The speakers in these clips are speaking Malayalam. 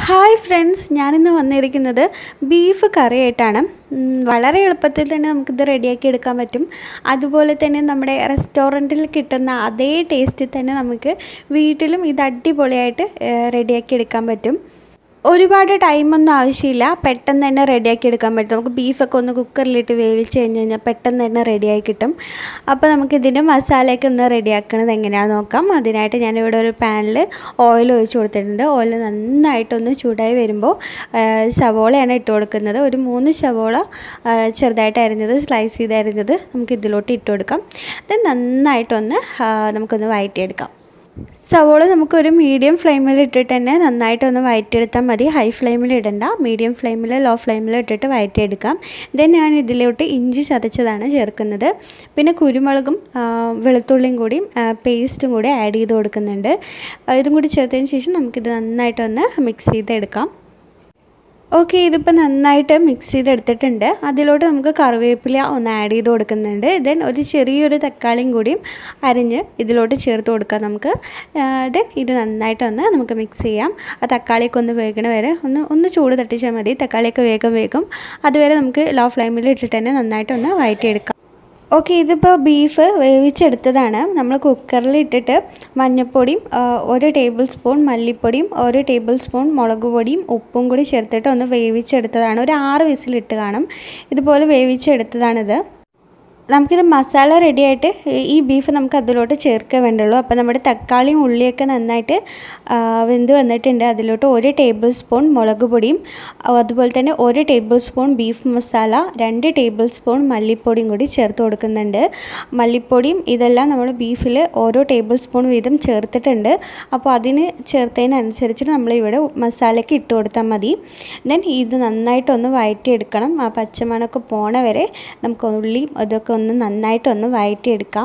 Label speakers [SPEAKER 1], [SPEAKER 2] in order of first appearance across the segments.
[SPEAKER 1] ഹായ് ഫ്രണ്ട്സ് ഞാനിന്ന് വന്നിരിക്കുന്നത് ബീഫ് കറിയായിട്ടാണ് ഉം, വളരെ എളുപ്പത്തിൽ തന്നെ നമുക്കിത് റെഡിയാക്കി എടുക്കാൻ പറ്റും അതുപോലെ തന്നെ നമ്മുടെ റെസ്റ്റോറൻറ്റിൽ കിട്ടുന്ന അതേ ടേസ്റ്റിൽ തന്നെ നമുക്ക് വീട്ടിലും ഇത് അടിപൊളിയായിട്ട് റെഡിയാക്കി എടുക്കാൻ പറ്റും ഒരുപാട് ടൈമൊന്നും ആവശ്യമില്ല പെട്ടെന്ന് തന്നെ റെഡിയാക്കി എടുക്കാൻ പറ്റും നമുക്ക് ബീഫൊക്കെ ഒന്ന് കുക്കറിലിട്ട് വേവിച്ച് കഴിഞ്ഞ് കഴിഞ്ഞാൽ പെട്ടെന്ന് തന്നെ റെഡിയായി കിട്ടും അപ്പോൾ നമുക്ക് ഇതിൻ്റെ മസാലയൊക്കെ ഒന്ന് റെഡിയാക്കണത് എങ്ങനെയാണെന്ന് നോക്കാം അതിനായിട്ട് ഞാനിവിടെ ഒരു പാനിൽ ഓയിൽ ഒഴിച്ച് കൊടുത്തിട്ടുണ്ട് ഓയിൽ നന്നായിട്ടൊന്ന് ചൂടായി വരുമ്പോൾ ആ, സവോളയാണ് ഇട്ട് കൊടുക്കുന്നത് ഒരു മൂന്ന് സവോള ആ, ചെറുതായിട്ട് അരിഞ്ഞത് സ്ലൈസ് ചെയ്ത് അരിഞ്ഞത് നമുക്ക് ഇതിലോട്ട് ഇട്ട് കൊടുക്കാം ഇത് നന്നായിട്ടൊന്ന് ആ, നമുക്കൊന്ന് വഴറ്റിയെടുക്കാം സവോള നമുക്കൊരു മീഡിയം ഫ്ലെയിമിൽ ഇട്ടിട്ട് തന്നെ നന്നായിട്ടൊന്ന് വഴറ്റിയെടുത്താൽ മതി ഹൈ ഫ്ലെയിമിൽ ഇടണ്ട മീഡിയം ഫ്ലെയിമിൽ ലോ ഫ്ലെയിമിൽ ഇട്ടിട്ട് വഴറ്റിയെടുക്കാം ദെൻ ഞാൻ ഇതിലോട്ട് ഇഞ്ചി ചതച്ചതാണ് ചേർക്കുന്നത് പിന്നെ കുരുമുളകും ആ, വെളുത്തുള്ളിയും കൂടിയും പേസ്റ്റും കൂടി ആഡ് ചെയ്ത് കൊടുക്കുന്നുണ്ട് ആ, ഇതും കൂടി ചേർത്തതിന് ശേഷം നമുക്കിത് നന്നായിട്ടൊന്ന് മിക്സ് ചെയ്തെടുക്കാം ഓക്കെ ഇതിപ്പോൾ നന്നായിട്ട് മിക്സ് ചെയ്തെടുത്തിട്ടുണ്ട് അതിലോട്ട് നമുക്ക് കറിവേപ്പില ഒന്ന് ആഡ് ചെയ്ത് കൊടുക്കുന്നുണ്ട് ദെൻ ഒരു ചെറിയൊരു തക്കാളിയും കൂടിയും അരിഞ്ഞ് ഇതിലോട്ട് ചേർത്ത് കൊടുക്കാം നമുക്ക് ദെൻ ഇത് നന്നായിട്ടൊന്ന് നമുക്ക് മിക്സ് ചെയ്യാം ആ തക്കാളിയൊക്കെ ഒന്ന് വേഗണ വരെ ഒന്ന് ഒന്ന് ചൂട് തട്ടിച്ചാൽ മതി തക്കാളിയൊക്കെ വേഗം വേഗം അതുവരെ നമുക്ക് ലോ ഫ്ലെയിമിൽ ഇട്ടിട്ട് തന്നെ നന്നായിട്ടൊന്ന് വഴറ്റിയെടുക്കാം ഓക്കെ ഇതിപ്പോൾ ബീഫ് വേവിച്ചെടുത്തതാണ് നമ്മൾ കുക്കറിൽ ഇട്ടിട്ട് മഞ്ഞൾപ്പൊടിയും ആ, ഒരു ടേബിൾ സ്പൂൺ മല്ലിപ്പൊടിയും ഒരു ടേബിൾ സ്പൂൺ മുളക് പൊടിയും ഉപ്പും കൂടി ചേർത്തിട്ട് ഒന്ന് വേവിച്ചെടുത്തതാണ് ഒരു ആറ് വിസിലിട്ട് കാണും ഇതുപോലെ വേവിച്ചെടുത്തതാണിത് നമുക്കിത് മസാല റെഡിയായിട്ട് ഈ ബീഫ് നമുക്ക് അതിലോട്ട് ചേർക്കാൻ വേണ്ടുള്ളൂ അപ്പോൾ നമ്മുടെ തക്കാളിയും ഉള്ളിയൊക്കെ നന്നായിട്ട് ആ, വെന്ത് വന്നിട്ടുണ്ട് അതിലോട്ട് ഒരു ടേബിൾ സ്പൂൺ മുളക് പൊടിയും ആ, അതുപോലെ തന്നെ ഒരു ടേബിൾ സ്പൂൺ ബീഫ് മസാല രണ്ട് ടേബിൾ സ്പൂൺ മല്ലിപ്പൊടിയും കൂടി ചേർത്ത് കൊടുക്കുന്നുണ്ട് മല്ലിപ്പൊടിയും ഇതെല്ലാം നമ്മൾ ബീഫിൽ ഓരോ ടേബിൾ സ്പൂൺ വീതം ചേർത്തിട്ടുണ്ട് അപ്പോൾ അതിന് ചേർത്തതിനനുസരിച്ചിട്ട് നമ്മൾ ഇവിടെ മസാലയ്ക്ക് ഇട്ട് കൊടുത്താൽ മതി ദെൻ ഇത് നന്നായിട്ടൊന്ന് വഴറ്റിയെടുക്കണം ആ പച്ചമണമൊക്കെ പോണ വരെ നമുക്ക് ഉള്ളിയും ഇതൊക്കെ ഒന്ന് നന്നായിട്ടൊന്ന് വഴറ്റിയെടുക്കാം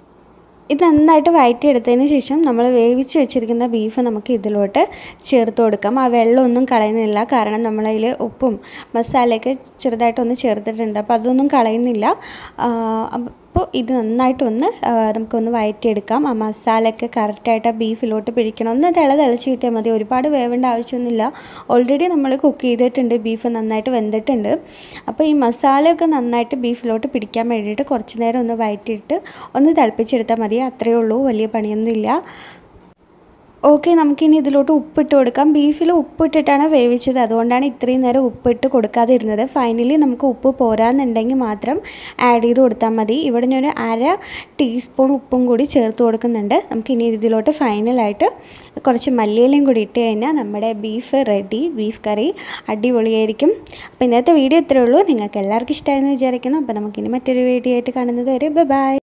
[SPEAKER 1] ഇത് നന്നായിട്ട് വഴറ്റിയെടുത്തതിന് ശേഷം നമ്മൾ വേവിച്ച് വെച്ചിരിക്കുന്ന ബീഫ് നമുക്ക് ഇതിലോട്ട് ചേർത്ത് കൊടുക്കാം ആ വെള്ളമൊന്നും കളയുന്നില്ല കാരണം നമ്മളതിൽ ഉപ്പും മസാലയൊക്കെ ചെറുതായിട്ടൊന്ന് ചേർത്തിട്ടുണ്ട് അപ്പോൾ അതൊന്നും കളയുന്നില്ല അപ്പോൾ ഇത് നന്നായിട്ടൊന്ന് ആ, നമുക്കൊന്ന് വഴറ്റിയെടുക്കാം ആ മസാലയൊക്കെ കറക്റ്റായിട്ട് ആ ബീഫിലോട്ട് പിടിക്കണം ഒന്ന് തിള തിളച്ച് കിട്ടിയാൽ മതി ഒരുപാട് വേവേണ്ട ആവശ്യമൊന്നുമില്ല ഓൾറെഡി നമ്മൾ കുക്ക് ചെയ്തിട്ടുണ്ട് ബീഫ് നന്നായിട്ട് വെന്തിട്ടുണ്ട് അപ്പോൾ ഈ മസാലയൊക്കെ നന്നായിട്ട് ബീഫിലോട്ട് പിടിക്കാൻ വേണ്ടിയിട്ട് കുറച്ച് നേരം ഒന്ന് വഴറ്റിയിട്ട് ഒന്ന് തിളപ്പിച്ചെടുത്താൽ മതി അത്രയേ ഉള്ളൂ വലിയ പണിയൊന്നുമില്ല ഓക്കെ നമുക്കിനി ഇതിലോട്ട് ഉപ്പിട്ട് കൊടുക്കാം ബീഫിൽ ഉപ്പിട്ടിട്ടാണ് വേവിച്ചത് അതുകൊണ്ടാണ് ഇത്രയും നേരം ഉപ്പിട്ട് കൊടുക്കാതിരുന്നത് ഫൈനലി നമുക്ക് ഉപ്പ് പോരാന്നുണ്ടെങ്കിൽ മാത്രം ആഡ് ചെയ്ത് കൊടുത്താൽ മതി ഇവിടെ ഞാൻ ഒരു അര ടീസ്പൂൺ ഉപ്പും കൂടി ചേർത്ത് കൊടുക്കുന്നുണ്ട് നമുക്കിനി ഇതിലോട്ട് ഫൈനലായിട്ട് കുറച്ച് മല്ലിയിലയും കൂടി ഇട്ട് കഴിഞ്ഞാൽ നമ്മുടെ ബീഫ് റെഡി ബീഫ് കറി അടിപൊളിയായിരിക്കും അപ്പോൾ ഇന്നത്തെ വീഡിയോ ഇത്രയേ ഉള്ളൂ നിങ്ങൾക്ക് എല്ലാവർക്കും ഇഷ്ടമായെന്ന് വിചാരിക്കുന്നു അപ്പോൾ നമുക്കിനി മറ്റൊരു വീഡിയോ ആയിട്ട് കാണുന്നത് വരെ ബൈ